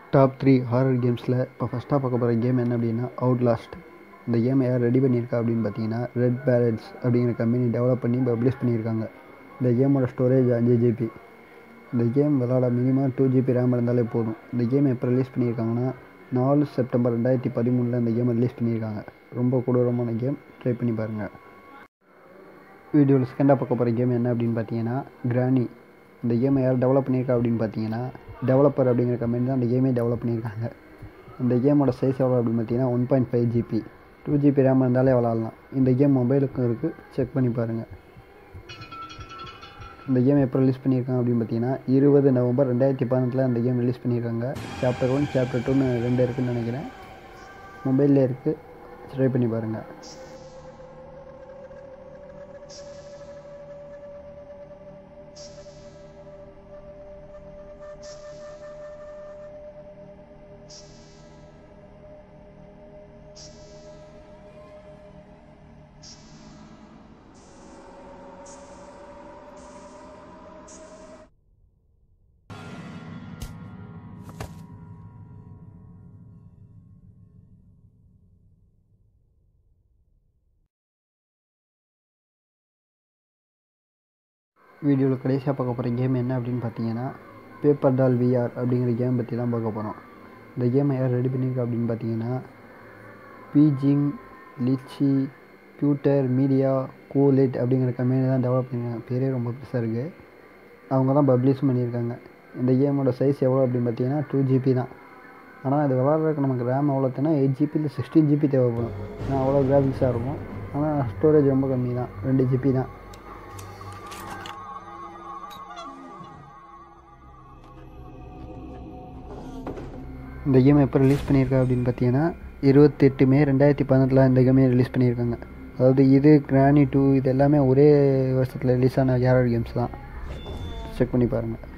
top three horror கேம்ஸில் இப்போ ஃபஸ்ட்டாக பார்க்க போகிற கேம் என்ன அப்படின்னா அவுட் லாஸ்ட் இந்த கேமை யார் ரெடி பண்ணியிருக்கா அப்படின்னு பார்த்தீங்கன்னா ரெட் பேரட்ஸ் அப்படிங்கிற கம்பெனி டெவலப் பண்ணி பப்ளிஷ் பண்ணியிருக்காங்க இந்த கேமோட ஸ்டோரேஜ் அஞ்சு ஜிபி இந்த கேம் விளாட மினிமம் டூ ஜிபி ரேம் இருந்தாலே போதும் இந்த கேம் எப்போ ரிலீஸ் பண்ணியிருக்காங்கன்னா நாலு செப்டம்பர் ரெண்டாயிரத்தி பதிமூணில் இந்த கேமை ரிலீஸ் பண்ணியிருக்காங்க ரொம்ப கொடூரமான கேம் ட்ரை பண்ணி பாருங்கள் வீடியோவில் செகண்டாக பார்க்க போகிற கேம் என்ன அப்படின்னு பார்த்தீங்கன்னா கிரானி இந்த கேமை யார் டெவலப் பண்ணியிருக்கா அப்படின்னு பார்த்தீங்கன்னா டெவலப்பர் அப்படிங்கிற கம்பெனி தான் இந்த கேமே டெவலப் பண்ணியிருக்காங்க இந்த கேமோட சைஸ் எவ்வளோ அப்படின்னு பார்த்தீங்கன்னா one point five GB two GB RAM இருந்தாலே விளாட்லாம் இந்த கேம் மொபைலுக்கும் இருக்குது செக் பண்ணி பாருங்கள் இந்த கேம் எப்போ ரிலீஸ் பண்ணியிருக்காங்க அப்படின்னு பார்த்தீங்கன்னா இருபது நவம்பர் ரெண்டாயிரத்தி பதினெட்டில் இந்த கேம் ரிலீஸ் பண்ணியிருக்காங்க சாப்டர் ஒன் சாப்டர் டூன்னு ரெண்டு இருக்குதுன்னு நினைக்கிறேன் மொபைலில் இருக்குது ட்ரை பண்ணி பாருங்கள் வீடியோவில் கடைசியாக பார்க்க போகிற கேம் என்ன அப்படின்னு பார்த்தீங்கன்னா பேப்பர் டால் விஆர் அப்படிங்கிற கேம் பற்றி தான் பார்க்க போகிறோம் இந்த கேமை யார் ரெடி பண்ணியிருக்கா அப்படின்னு பார்த்தீங்கன்னா பீஜிங் லிச்சி பியூட்டர் மீடியா கூலிட் அப்படிங்கிற கம்பெனி தான் டெவலப் பண்ணியிருக்காங்க பேரே ரொம்ப பெருசாக இருக்குது அவங்க தான் பப்ளிஷ் பண்ணியிருக்காங்க இந்த கேமோட சைஸ் எவ்வளோ அப்படின்னு பார்த்தீங்கன்னா டூ ஜிபி தான் ஆனால் அது விளாட்றதுக்கு நமக்கு ரேம் எவ்வளோ தேனா எயிட் ஜிபி இல்லை சிக்ஸ்டீன் ஜிபி தேவைப்படும் ஏன்னா அவ்வளோ கிராஃபிக்ஸாக இருக்கும் ஆனால் ஸ்டோரேஜ் ரொம்ப கம்மி தான் ரெண்டு ஜிபி தான் இந்த கேம் எப்போ ரிலீஸ் பண்ணியிருக்கா அப்படின்னு பார்த்தீங்கன்னா இருபத்தெட்டு மே ரெண்டாயிரத்தி பதினெட்டில் இந்த கேமே ரிலீஸ் பண்ணியிருக்காங்க அதாவது இது கிரானி டூ இது எல்லாமே ஒரே வருஷத்தில் ரிலீஸ் ஆன ஹேரர் கேம்ஸ் தான் செக் பண்ணி பாருங்கள்